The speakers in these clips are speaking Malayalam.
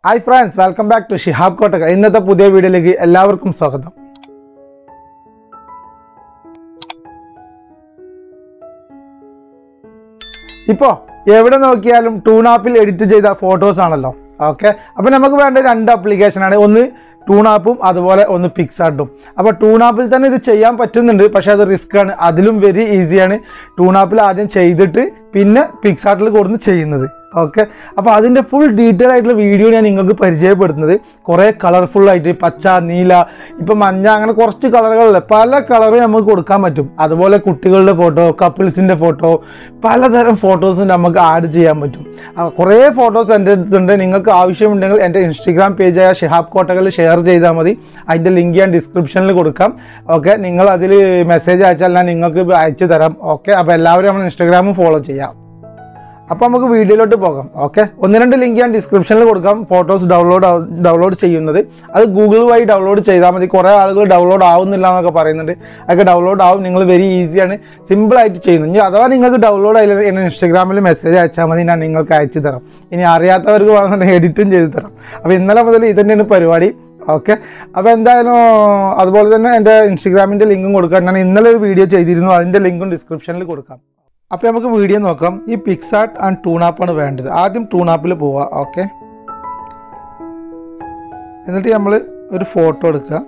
hi friends welcome back to Shihab Kottakkal ഇന്നത്തെ പുതിയ വീഡിയോയിലേക്ക് എല്ലാവർക്കും സ്വാഗതം ഇപ്പോൾ എവിടെ നോക്കിയാലും ടൂൺ ആപ്പിൽ എഡിറ്റ് ചെയ്ത ഫോട്ടോസ് ആണല്ലോ ഓക്കെ അപ്പോൾ നമുക്ക് വേണ്ട രണ്ട് ആപ്ലിക്കേഷനാണ് ഒന്ന് ടൂൺ ആപ്പും അതുപോലെ ഒന്ന് പിക്സാർട്ടും അപ്പോൾ ടൂൺ ആപ്പിൽ തന്നെ ഇത് ചെയ്യാൻ പറ്റുന്നുണ്ട് പക്ഷേ അത് റിസ്ക് ആണ് അതിലും വെരി ഈസിയാണ് ടൂൺ ആപ്പിൽ ആദ്യം ചെയ്തിട്ട് പിന്നെ പിക്സാർട്ടിൽ കൊടുന്ന് ചെയ്യുന്നത് ഓക്കെ അപ്പോൾ അതിൻ്റെ ഫുൾ ഡീറ്റെയിൽ ആയിട്ടുള്ള വീഡിയോ ഞാൻ നിങ്ങൾക്ക് പരിചയപ്പെടുത്തുന്നത് കുറേ കളർഫുൾ ആയിട്ട് പച്ച നീല ഇപ്പം മഞ്ഞ അങ്ങനെ കുറച്ച് കളറുകളില്ല പല കളറും നമുക്ക് കൊടുക്കാൻ പറ്റും അതുപോലെ കുട്ടികളുടെ ഫോട്ടോ കപ്പിൾസിൻ്റെ ഫോട്ടോ പലതരം ഫോട്ടോസ് നമുക്ക് ആഡ് ചെയ്യാൻ പറ്റും ആ, കുറേ ഫോട്ടോസ് എൻ്റെ അടുത്തുണ്ട് നിങ്ങൾക്ക് ആവശ്യമുണ്ടെങ്കിൽ എൻ്റെ ഇൻസ്റ്റഗ്രാം പേജായ ഷിഹാബ് കോട്ടകളിൽ ഷെയർ ചെയ്താൽ മതി അതിൻ്റെ ലിങ്ക് ഞാൻ ഡിസ്ക്രിപ്ഷനിൽ കൊടുക്കാം ഓക്കെ നിങ്ങൾ അതിൽ മെസ്സേജ് അയച്ചാൽ ഞാൻ നിങ്ങൾക്ക് അയച്ചു തരാം ഓക്കെ അപ്പോൾ എല്ലാവരും നമ്മൾ ഇൻസ്റ്റഗ്രാമും ഫോളോ ചെയ്യാം അപ്പോൾ നമുക്ക് വീഡിയോയിലോട്ട് പോകാം ഓക്കെ ഒന്ന് രണ്ട് ലിങ്ക് ഞാൻ ഡിസ്ക്രിപ്ഷനിൽ കൊടുക്കാം ഫോട്ടോസ് ഡൗൺലോഡ് ഡൗൺലോഡ് ചെയ്യുന്നത് അത് ഗൂഗിൾ വഴി ഡൗൺലോഡ് ചെയ്താൽ മതി കുറേ ആളുകൾ ഡൗൺലോഡ് ആവുന്നില്ല എന്നൊക്കെ പറയുന്നുണ്ട് അതൊക്കെ ഡൗൺലോഡ് ആവും നിങ്ങൾ വെരി ഈസിയാണ് സിമ്പിളായിട്ട് ചെയ്യുന്നത് ഇനി അഥവാ നിങ്ങൾക്ക് ഡൗൺലോഡ് ആയില്ല എന്നെ ഇൻസ്റ്റാഗ്രാമിൽ മെസ്സേജ് അയച്ചാൽ മതി ഞാൻ നിങ്ങൾക്ക് അയച്ചു തരാം ഇനി അറിയാത്തവർക്ക് വേണമെന്നുണ്ടെങ്കിൽ എഡിറ്റും ചെയ്ത് തരാം അപ്പോൾ ഇന്നലെ മുതൽ ഇത് തന്നെയാണ് പരിപാടി ഓക്കെ അപ്പോൾ എന്തായാലും അതുപോലെ തന്നെ എൻ്റെ ഇൻസ്റ്റഗ്രാമിൻ്റെ ലിങ്കും കൊടുക്കാം ഞാൻ ഇന്നലെ ഒരു വീഡിയോ ചെയ്തിരുന്നു അതിൻ്റെ ലിങ്കും ഡിസ്ക്രിപ്ഷനിൽ കൊടുക്കാം അപ്പോൾ നമുക്ക് വീഡിയോ നോക്കാം ഈ പിക്സാർട്ട് ആൻഡ് ടൂണാപ്പാണ് വേണ്ടത് ആദ്യം ടൂണാപ്പിൽ പോവുക ഓക്കെ എന്നിട്ട് നമ്മൾ ഒരു ഫോട്ടോ എടുക്കുക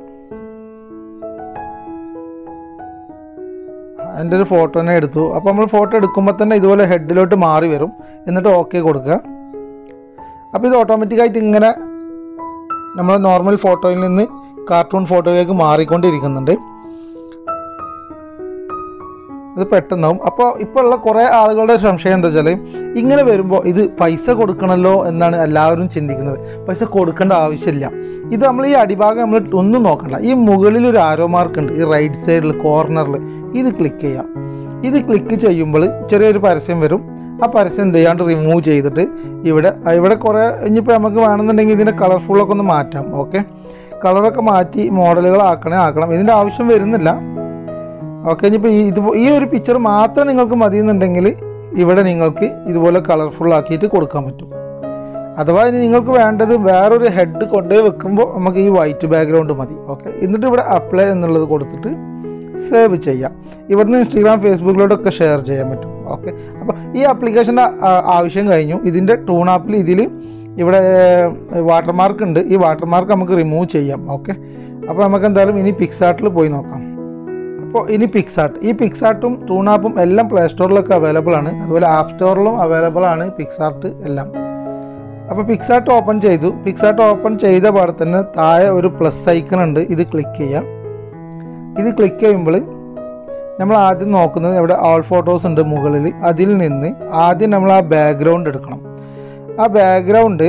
എൻ്റെ ഒരു ഫോട്ടോ തന്നെ എടുത്തു അപ്പോൾ നമ്മൾ ഫോട്ടോ എടുക്കുമ്പോൾ തന്നെ ഇതുപോലെ ഹെഡിലോട്ട് മാറി വരും എന്നിട്ട് ഓക്കെ കൊടുക്കുക അപ്പോൾ ഇത് ഓട്ടോമാറ്റിക്കായിട്ട് ഇങ്ങനെ നമ്മൾ നോർമൽ ഫോട്ടോയിൽ നിന്ന് കാർട്ടൂൺ ഫോട്ടോയിലേക്ക് മാറിക്കൊണ്ടിരിക്കുന്നുണ്ട് ഇത് പെട്ടെന്നാവും അപ്പോൾ ഇപ്പോൾ ഉള്ള കുറേ ആളുകളുടെ സംശയം എന്താ വെച്ചാൽ ഇങ്ങനെ വരുമ്പോൾ ഇത് പൈസ കൊടുക്കണമല്ലോ എന്നാണ് എല്ലാവരും ചിന്തിക്കുന്നത് പൈസ കൊടുക്കേണ്ട ആവശ്യമില്ല ഇത് നമ്മൾ ഈ അടിഭാഗം നമ്മൾ ഒന്നും നോക്കണ്ട ഈ മുകളിൽ ഒരു ആരോ മാർക്ക് ഉണ്ട് ഈ റൈറ്റ് സൈഡിൽ കോർണറിൽ ഇത് ക്ലിക്ക് ചെയ്യാം ഇത് ക്ലിക്ക് ചെയ്യുമ്പോൾ ചെറിയൊരു പരസ്യം വരും ആ പരസ്യം എന്ത് ചെയ്യാണ്ട് റിമൂവ് ചെയ്തിട്ട് ഇവിടെ ഇവിടെ കുറേ ഇനിയിപ്പോൾ നമുക്ക് വേണമെന്നുണ്ടെങ്കിൽ ഇതിൻ്റെ കളർഫുള്ളൊക്കെ ഒന്ന് മാറ്റാം ഓക്കെ കളറൊക്കെ മാറ്റി മോഡലുകളാക്കണേ ആക്കണം ഇതിൻ്റെ ആവശ്യം വരുന്നില്ല ഓക്കെ ഇനിയിപ്പോൾ ഈ ഇത് ഈ ഒരു പിക്ചർ മാത്രം നിങ്ങൾക്ക് മതിയെന്നുണ്ടെങ്കിൽ ഇവിടെ നിങ്ങൾക്ക് ഇതുപോലെ കളർഫുൾ ആക്കിയിട്ട് കൊടുക്കാൻ പറ്റും അഥവാ ഇനി നിങ്ങൾക്ക് വേണ്ടത് വേറൊരു ഹെഡ് കൊണ്ടുപോയി വെക്കുമ്പോൾ നമുക്ക് ഈ വൈറ്റ് ബാക്ക്ഗ്രൗണ്ട് മതി ഓക്കെ എന്നിട്ട് ഇവിടെ അപ്ലൈ എന്നുള്ളത് കൊടുത്തിട്ട് സേവ് ചെയ്യാം ഇവിടുന്ന് ഇൻസ്റ്റാഗ്രാം ഫേസ്ബുക്കിലോട്ടൊക്കെ ഷെയർ ചെയ്യാൻ പറ്റും ഓക്കെ അപ്പോൾ ഈ ആപ്ലിക്കേഷൻ്റെ ആവശ്യം കഴിഞ്ഞു ഇതിൻ്റെ ടൂൺ ആപ്പിൽ ഇതിൽ ഇവിടെ വാട്ടർമാർക്ക് ഉണ്ട് ഈ വാട്ടർമാർക്ക് നമുക്ക് റിമൂവ് ചെയ്യാം ഓക്കെ അപ്പോൾ നമുക്ക് എന്തായാലും ഇനി പിക്സാർട്ടിൽ പോയി നോക്കാം അപ്പോൾ ഇനി പിക്സാർട്ട് ഈ പിക്സാർട്ടും ടൂണാപ്പും എല്ലാം പ്ലേ സ്റ്റോറിലൊക്കെ അവൈലബിൾ ആണ് അതുപോലെ ആപ്പ് സ്റ്റോറിലും അവൈലബിൾ ആണ് പിക്സാർട്ട് എല്ലാം അപ്പോൾ പിക്സാർട്ട് ഓപ്പൺ ചെയ്തു പിക്സാർട്ട് ഓപ്പൺ ചെയ്ത പാടെ തന്നെ താഴെ ഒരു പ്ലസ് ഐക്കൺ ഉണ്ട് ഇത് ക്ലിക്ക് ചെയ്യാം ഇത് ക്ലിക്ക് ചെയ്യുമ്പോൾ നമ്മൾ ആദ്യം നോക്കുന്നത് ഇവിടെ ഓൾ ഫോട്ടോസ് ഉണ്ട് മുകളിൽ അതിൽ നിന്ന് ആദ്യം നമ്മൾ ആ ബാക്ക്ഗ്രൗണ്ട് എടുക്കണം ആ ബാക്ക്ഗ്രൗണ്ട്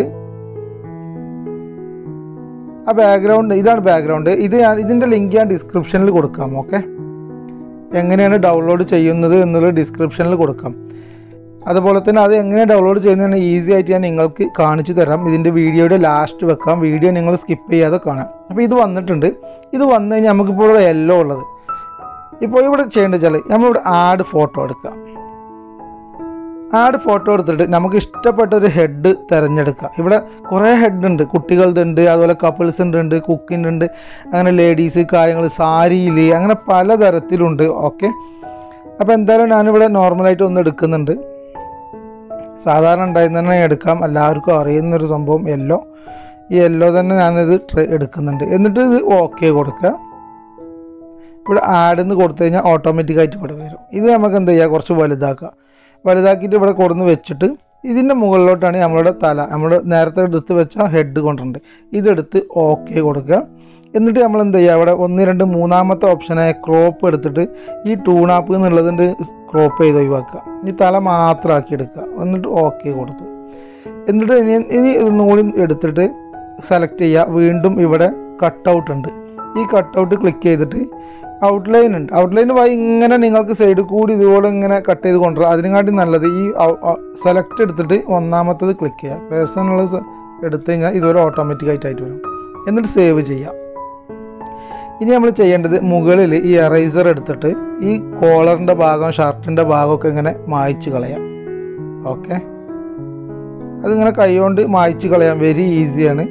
ആ ബാക്ക്ഗ്രൗണ്ട് ഇതാണ് ബാക്ക്ഗ്രൗണ്ട് ഇത് ഞാൻ ഇതിൻ്റെ ലിങ്ക് ഞാൻ ഡിസ്ക്രിപ്ഷനിൽ കൊടുക്കാം ഓക്കെ എങ്ങനെയാണ് ഡൗൺലോഡ് ചെയ്യുന്നത് എന്നുള്ളത് ഡിസ്ക്രിപ്ഷനിൽ കൊടുക്കാം അതുപോലെ തന്നെ അത് എങ്ങനെ ഡൗൺലോഡ് ചെയ്യുന്നതെന്ന് ഈസി ആയിട്ട് ഞാൻ നിങ്ങൾക്ക് കാണിച്ചു തരാം ഇതിൻ്റെ വീഡിയോയുടെ ലാസ്റ്റ് വെക്കാം വീഡിയോ നിങ്ങൾ സ്കിപ്പ് ചെയ്യാതെ കാണാം അപ്പോൾ ഇത് വന്നിട്ടുണ്ട് ഇത് വന്നു കഴിഞ്ഞാൽ നമുക്കിപ്പോൾ ഇവിടെ യെല്ലോ ഉള്ളത് ഇപ്പോൾ ഇവിടെ ചെയ്യേണ്ടത് വെച്ചാൽ നമ്മളിവിടെ ആഡ് ഫോട്ടോ എടുക്കുക ആഡ് ഫോട്ടോ എടുത്തിട്ട് നമുക്ക് ഇഷ്ടപ്പെട്ട ഒരു ഹെഡ് തിരഞ്ഞെടുക്കുക ഇവിടെ കുറേ ഹെഡ് ഉണ്ട് കുട്ടികളുടെ ഉണ്ട് അതുപോലെ കപ്പിൾസിൻ്റെ ഉണ്ട് കുക്കിൻ്റെ ഉണ്ട് അങ്ങനെ ലേഡീസ് കാര്യങ്ങൾ സാരിയിൽ അങ്ങനെ പലതരത്തിലുണ്ട് ഓക്കെ അപ്പോൾ എന്തായാലും ഞാനിവിടെ നോർമലായിട്ട് ഒന്ന് എടുക്കുന്നുണ്ട് സാധാരണ ഉണ്ടായിരുന്ന തന്നെ എടുക്കാം എല്ലാവർക്കും അറിയുന്നൊരു സംഭവം യെല്ലോ ഈ യെല്ലോ തന്നെ ഞാനിത് ട്ര എടുക്കുന്നുണ്ട് എന്നിട്ട് ഇത് ഓക്കെ കൊടുക്കുക ഇവിടെ ആഡ് എന്ന് കൊടുത്തു കഴിഞ്ഞാൽ ഓട്ടോമാറ്റിക്കായിട്ട് ഇവിടെ വരും ഇത് നമുക്ക് എന്ത് ചെയ്യുക കുറച്ച് വലുതാക്കുക വലുതാക്കിയിട്ട് ഇവിടെ കൊടുന്ന് വെച്ചിട്ട് ഇതിൻ്റെ മുകളിലോട്ടാണ് നമ്മളുടെ തല നമ്മൾ നേരത്തെ എടുത്ത് വെച്ച ഹെഡ് കൊണ്ടുണ്ട് ഇതെടുത്ത് ഓക്കെ കൊടുക്കുക എന്നിട്ട് നമ്മൾ എന്ത് ചെയ്യുക അവിടെ ഒന്ന് രണ്ട് മൂന്നാമത്തെ ഓപ്ഷനായ ക്രോപ്പ് എടുത്തിട്ട് ഈ ടൂണാപ്പ് എന്നുള്ളതുണ്ട് ക്രോപ്പ് ചെയ്ത് ഒഴിവാക്കുക ഈ തല മാത്രമാക്കി എടുക്കുക എന്നിട്ട് ഓക്കെ കൊടുത്തു എന്നിട്ട് ഇനി ഇനി ഇതൊന്നുകൂടി എടുത്തിട്ട് സെലക്ട് ചെയ്യുക വീണ്ടും ഇവിടെ കട്ടൗട്ട് ഉണ്ട് ഈ കട്ടൗട്ട് ക്ലിക്ക് ചെയ്തിട്ട് ഔട്ട്ലൈൻ ഉണ്ട് ഔട്ട്ലൈൻ വഴി ഇങ്ങനെ നിങ്ങൾക്ക് സൈഡിൽ കൂടി ഇതുപോലെ ഇങ്ങനെ കട്ട് ചെയ്ത് കൊണ്ടുവരാം അതിനെക്കാട്ടി നല്ലത് ഈ സെലക്ട് എടുത്തിട്ട് ഒന്നാമത്തത് ക്ലിക്ക് ചെയ്യുക പേഴ്സണൽ എടുത്തു കഴിഞ്ഞാൽ ഇതുപോലെ ഓട്ടോമാറ്റിക്കായിട്ട് ആയിട്ട് വരും എന്നിട്ട് സേവ് ചെയ്യാം ഇനി നമ്മൾ ചെയ്യേണ്ടത് മുകളിൽ ഈ എറൈസർ എടുത്തിട്ട് ഈ കോളറിൻ്റെ ഭാഗം ഷർട്ടിൻ്റെ ഭാഗമൊക്കെ ഇങ്ങനെ മായ്ച്ച് കളയാം ഓക്കെ അതിങ്ങനെ കൈകൊണ്ട് മായ്ച്ച് കളയാൻ വെരി ഈസിയാണ്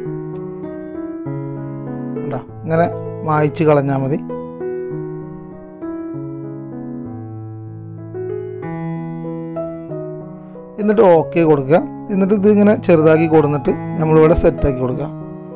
കണ്ടോ ഇങ്ങനെ മായ്ച്ച് കളഞ്ഞാൽ മതി എന്നിട്ട് ഓക്കെ കൊടുക്കുക എന്നിട്ട് ഇത് ഇങ്ങനെ ചെറുതാക്കി കൊടുന്നിട്ട് നമ്മളിവിടെ സെറ്റാക്കി കൊടുക്കുക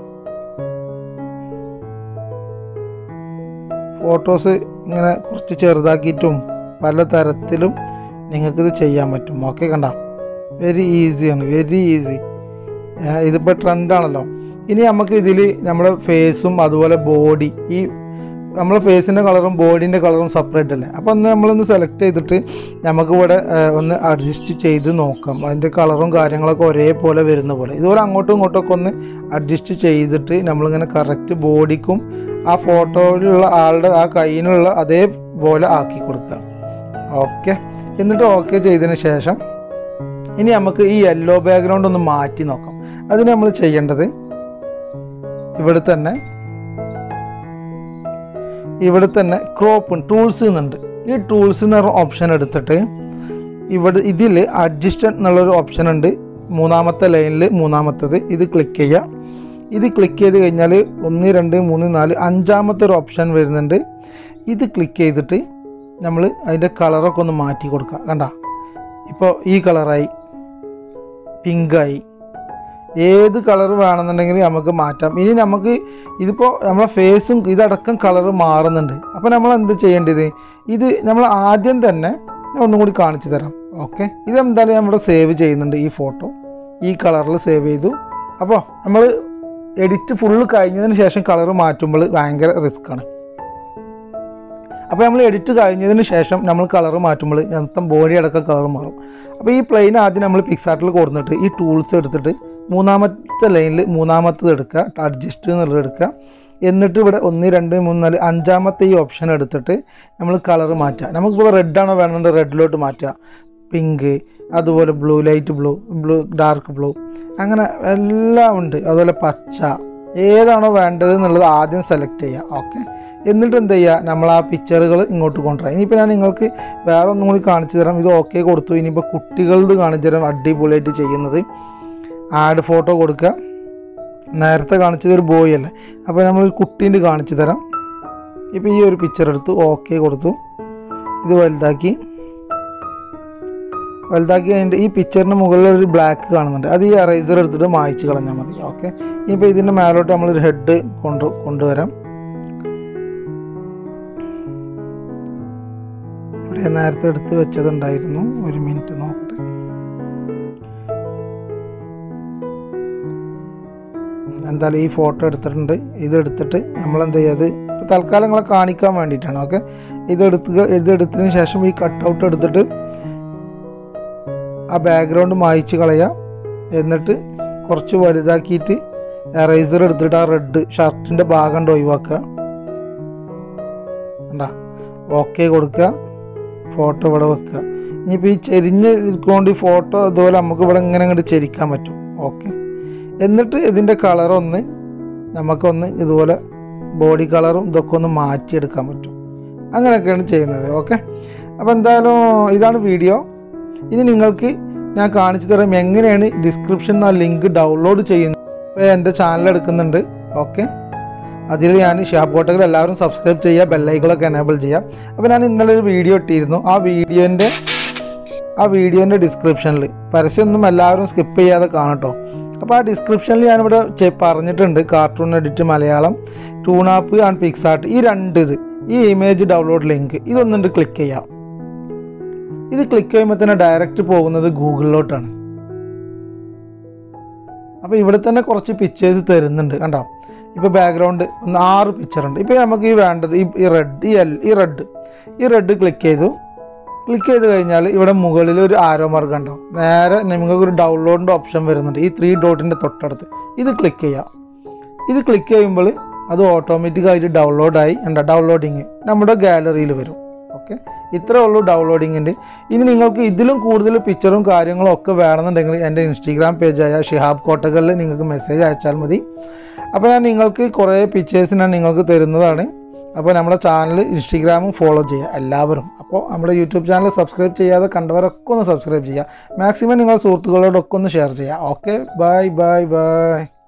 ഫോട്ടോസ് ഇങ്ങനെ കുറച്ച് ചെറുതാക്കിയിട്ടും പല തരത്തിലും നിങ്ങൾക്കിത് ചെയ്യാൻ പറ്റും ഓക്കെ കണ്ട വെരി ഈസിയാണ് വെരി ഈസി ഇതിപ്പോൾ ട്രെൻഡാണല്ലോ ഇനി നമുക്ക് ഇതിൽ നമ്മുടെ ഫേസും അതുപോലെ ബോഡി ഈ നമ്മളെ ഫേസിൻ്റെ കളറും ബോഡീൻ്റെ കളറും സെപ്പറേറ്റ് അല്ലേ അപ്പോൾ ഒന്ന് നമ്മളൊന്ന് സെലക്ട് ചെയ്തിട്ട് നമുക്കിവിടെ ഏഹ്, ഒന്ന് അഡ്ജസ്റ്റ് ചെയ്ത് നോക്കാം അതിൻ്റെ കളറും കാര്യങ്ങളൊക്കെ ഒരേപോലെ വരുന്ന പോലെ ഇതുപോലെ അങ്ങോട്ടും ഇങ്ങോട്ടും ഒക്കെ ഒന്ന് അഡ്ജസ്റ്റ് ചെയ്തിട്ട് നമ്മളിങ്ങനെ കറക്റ്റ് ബോഡിക്കും ആ ഫോട്ടോയിലുള്ള ആളുടെ ആ കയ്യിനുള്ള അതേപോലെ ആക്കി കൊടുക്കുക ഓക്കെ എന്നിട്ട് ഓക്കെ ചെയ്തതിന് ശേഷം ഇനി നമുക്ക് ഈ യെല്ലോ ബാക്ക്ഗ്രൗണ്ട് ഒന്ന് മാറ്റി നോക്കാം അതിന് നമ്മൾ ചെയ്യേണ്ടത് ഇവിടെ തന്നെ ഇവിടെ തന്നെ ക്രോപ്പ് ടൂൾസ് എന്നുണ്ട് ഈ ടൂൾസ് എന്ന് പറഞ്ഞ ഓപ്ഷൻ എടുത്തിട്ട് ഇവിടെ ഇതിൽ അഡ്ജസ്റ്റ് എന്നുള്ളൊരു ഓപ്ഷൻ ഉണ്ട് മൂന്നാമത്തെ ലൈനിൽ മൂന്നാമത്തത് ഇത് ക്ലിക്ക് ചെയ്യുക ഇത് ക്ലിക്ക് ചെയ്ത് കഴിഞ്ഞാൽ ഒന്ന് രണ്ട് മൂന്ന് നാല് അഞ്ചാമത്തെ ഒരു ഓപ്ഷൻ വരുന്നുണ്ട് ഇത് ക്ലിക്ക് ചെയ്തിട്ട് നമ്മൾ അതിൻ്റെ കളറൊക്കെ ഒന്ന് മാറ്റി കൊടുക്കുക കണ്ട ഇപ്പോൾ ഈ കളറായി പിങ്കായി ഏത് കളർ വേണമെന്നുണ്ടെങ്കിൽ നമുക്ക് മാറ്റാം ഇനി നമുക്ക് ഇതിപ്പോൾ നമ്മളെ ഫേസും ഇതടക്കം കളർ മാറുന്നുണ്ട് അപ്പോൾ നമ്മൾ എന്ത് ചെയ്യേണ്ടത് ഇത് നമ്മൾ ആദ്യം തന്നെ ഞാൻ ഒന്നും കൂടി കാണിച്ചു തരാം ഓക്കെ ഇത് എന്തായാലും നമ്മുടെ സേവ് ചെയ്യുന്നുണ്ട് ഈ ഫോട്ടോ ഈ കളറിൽ സേവ് ചെയ്തു അപ്പോൾ നമ്മൾ എഡിറ്റ് ഫുള്ള് കഴിഞ്ഞതിന് ശേഷം കളർ മാറ്റുമ്പോൾ ഭയങ്കര റിസ്ക്കാണ് അപ്പോൾ നമ്മൾ എഡിറ്റ് കഴിഞ്ഞതിന് ശേഷം നമ്മൾ കളർ മാറ്റുമ്പോൾ മൊത്തം ബോഡി അടക്കം കളർ മാറും അപ്പോൾ ഈ പ്ലെയിൻ ആദ്യം നമ്മൾ പിക്സാർട്ടിൽ കൊടുത്തിട്ട് ഈ ടൂൾസ് എടുത്തിട്ട് മൂന്നാമത്തെ ലൈനിൽ മൂന്നാമത്തത് എടുക്കുക അഡ്ജസ്റ്റ് എന്നുള്ളത് എടുക്കുക എന്നിട്ട് ഇവിടെ ഒന്ന് രണ്ട് മൂന്ന് നാല് അഞ്ചാമത്തെ ഈ ഓപ്ഷൻ എടുത്തിട്ട് നമ്മൾ കളർ മാറ്റുക നമുക്കിപ്പോൾ റെഡാണോ വേണമെന്നുണ്ട് റെഡിലോട്ട് മാറ്റുക പിങ്ക് അതുപോലെ blue light blue blue dark blue അങ്ങനെ എല്ലാം ഉണ്ട് അതുപോലെ പച്ച ഏതാണോ വേണ്ടത് എന്നുള്ളത് ആദ്യം സെലക്ട് ചെയ്യുക ഓക്കെ എന്നിട്ട് എന്ത് ചെയ്യുക നമ്മൾ ആ പിക്ചറുകൾ ഇങ്ങോട്ട് കൊണ്ടുവരാം ഇനിയിപ്പോൾ ഞാൻ നിങ്ങൾക്ക് വേറെ ഒന്നും കൂടി കാണിച്ചു തരാം ഇത് ഓക്കെ കൊടുത്തു ഇനിയിപ്പോൾ കുട്ടികളുടെ കാണിച്ചു തരാം അടിപൊളിയായിട്ട് ചെയ്യുന്നത് ആഡ് ഫോട്ടോ കൊടുക്കുക നേരത്തെ കാണിച്ചത് ഒരു ബോയ് അല്ലേ അപ്പോൾ നമ്മൾ ഒരു കുട്ടീൻ്റെ കാണിച്ചു തരാം ഇപ്പോൾ ഈ ഒരു പിക്ചർ എടുത്തു ഓക്കെ കൊടുത്തു ഇത് വലുതാക്കി വലുതാക്കി കഴിഞ്ഞിട്ട് ഈ പിക്ചറിന് മുകളിൽ ഒരു ബ്ലാക്ക് കാണുന്നുണ്ട് അത് ഈ എറൈസർ എടുത്തിട്ട് മായ്ച്ച് കളഞ്ഞാൽ മതി ഓക്കെ ഇപ്പോൾ ഇതിൻ്റെ മേലോട്ട് നമ്മളൊരു ഹെഡ് കൊണ്ട് കൊണ്ടുവരാം ഇവിടെ നേരത്തെ എടുത്ത് വെച്ചതുണ്ടായിരുന്നു ഒരു മിനിറ്റ് നോക്കട്ടെ എന്തായാലും ഈ ഫോട്ടോ എടുത്തിട്ടുണ്ട് ഇത് എടുത്തിട്ട് നമ്മൾ എന്ത് ചെയ്യുക അത് ഇപ്പൊ തൽക്കാലം നിങ്ങളെ കാണിക്കാൻ വേണ്ടിയിട്ടാണ് ഓക്കെ ഇതെടുത്ത് ഇതെടുത്തതിന് ശേഷം ഈ കട്ട് ഔട്ട് എടുത്തിട്ട് ആ ബാക്ക്ഗ്രൗണ്ട് മായ്ച്ച് കളയാം എന്നിട്ട് കുറച്ച് വലുതാക്കിയിട്ട് എറൈസർ എടുത്തിട്ട് ആ റെഡ് ഷർട്ടിൻ്റെ ഭാഗം ഉണ്ട് ഒഴിവാക്കുക കണ്ടാ ഓക്കെ കൊടുക്കുക ഫോട്ടോ ഇവിടെ വെക്കുക ഇനിയിപ്പോൾ ഈ ചെരിഞ്ഞ് ഇരിക്കൊണ്ട് ഈ ഫോട്ടോ ഇതുപോലെ നമുക്ക് ഇവിടെ ഇങ്ങനെ അങ്ങോട്ട് ചെരിക്കാൻ പറ്റും ഓക്കെ എന്നിട്ട് ഇതിൻ്റെ കളറൊന്ന് നമുക്കൊന്ന് ഇതുപോലെ ബോഡി കളറും ഇതൊക്കെ ഒന്ന് മാറ്റിയെടുക്കാൻ പറ്റും അങ്ങനെയൊക്കെയാണ് ചെയ്യുന്നത് ഓക്കെ അപ്പോൾ എന്തായാലും ഇതാണ് വീഡിയോ ഇനി നിങ്ങൾക്ക് ഞാൻ കാണിച്ചു തരാം എങ്ങനെയാണ് ഡിസ്ക്രിപ്ഷനിൽ ആ ലിങ്ക് ഡൗൺലോഡ് ചെയ്യുന്നത് ഇപ്പോൾ എൻ്റെ ചാനൽ എടുക്കുന്നുണ്ട് ഓക്കെ അതിൽ ഞാൻ ഷാപ്പ് കോട്ടകൾ എല്ലാവരും സബ്സ്ക്രൈബ് ചെയ്യുക ബെല്ലൈക്കളൊക്കെ എനേബിൾ ചെയ്യുക അപ്പോൾ ഞാൻ ഇന്നലെ ഒരു വീഡിയോ ഇട്ടിരുന്നു ആ വീഡിയോൻ്റെ ആ വീഡിയോൻ്റെ ഡിസ്ക്രിപ്ഷനിൽ പരസ്യമൊന്നും എല്ലാവരും സ്കിപ്പ് ചെയ്യാതെ കാണട്ടോ അപ്പോൾ ആ ഡിസ്ക്രിപ്ഷനിൽ ഞാനിവിടെ ചെ- പറഞ്ഞിട്ടുണ്ട് cartoon edit Malayalam ToonApp and PicsArt ഈ രണ്ട് ഇത് ഈ ഇമേജ് ഡൗൺലോഡ് ലിങ്ക് ഇതൊന്നുണ്ട് ക്ലിക്ക് ചെയ്യാം ഇത് ക്ലിക്ക് ചെയ്യുമ്പോൾ തന്നെ ഡയറക്റ്റ് പോകുന്നത് ഗൂഗിളിലോട്ടാണ് അപ്പോൾ ഇവിടെ തന്നെ കുറച്ച് പിക്ചേഴ്സ് തരുന്നുണ്ട് കണ്ടോ ഇപ്പോൾ ബാക്ക്ഗ്രൗണ്ട് ഒന്ന് ആറ് പിക്ചർ ഉണ്ട് ഇപ്പോൾ നമുക്ക് ഈ വേണ്ടത് ഈ ഈ റെഡ് ഈ എൽ ഈ റെഡ് ഈ റെഡ് ക്ലിക്ക് ചെയ്തു ക്ലിക്ക് ചെയ്ത് കഴിഞ്ഞാൽ ഇവിടെ മുകളിൽ ഒരു ആരോ മാർഗം ഉണ്ടോ നേരെ നിങ്ങൾക്ക് ഒരു ഡൗൺലോഡിൻ്റെ ഓപ്ഷൻ വരുന്നുണ്ട് ഈ ത്രീ ഡോട്ടിൻ്റെ തൊട്ടടുത്ത് ഇത് ക്ലിക്ക് ചെയ്യാം ഇത് ക്ലിക്ക് ചെയ്യുമ്പോൾ അത് ഓട്ടോമാറ്റിക്കായിട്ട് ഡൗൺലോഡായി എന്താ ഡൗൺലോഡിങ് നമ്മുടെ ഗാലറിയിൽ വരും ഓക്കെ ഇത്രേ ഉള്ളൂ ഡൗൺലോഡിങ്ങിൻ്റെ ഇനി നിങ്ങൾക്ക് ഇതിലും കൂടുതൽ പിക്ചറും കാര്യങ്ങളും ഒക്കെ വേണമെന്നുണ്ടെങ്കിൽ എൻ്റെ ഇൻസ്റ്റഗ്രാം പേജായ ഷിഹാബ് കോട്ടകളിൽ നിങ്ങൾക്ക് മെസ്സേജ് അയച്ചാൽ മതി അപ്പോൾ ഞാൻ നിങ്ങൾക്ക് കുറേ പിക്ചേഴ്സ് ഞാൻ നിങ്ങൾക്ക് തരുന്നതാണ് അപ്പോൾ നമ്മുടെ ചാനൽ ഇൻസ്റ്റഗ്രാമും ഫോളോ ചെയ്യുക എല്ലാവരും അപ്പോൾ നമ്മുടെ യൂട്യൂബ് ചാനൽ സബ്സ്ക്രൈബ് ചെയ്യാതെ കണ്ടവരൊക്കെ ഒന്ന് സബ്സ്ക്രൈബ് ചെയ്യുക മാക്സിമം നിങ്ങളുടെ സുഹൃത്തുക്കളോടൊക്കെ ഒന്ന് ഷെയർ ചെയ്യുക ഓക്കെ ബൈ ബൈ ബൈ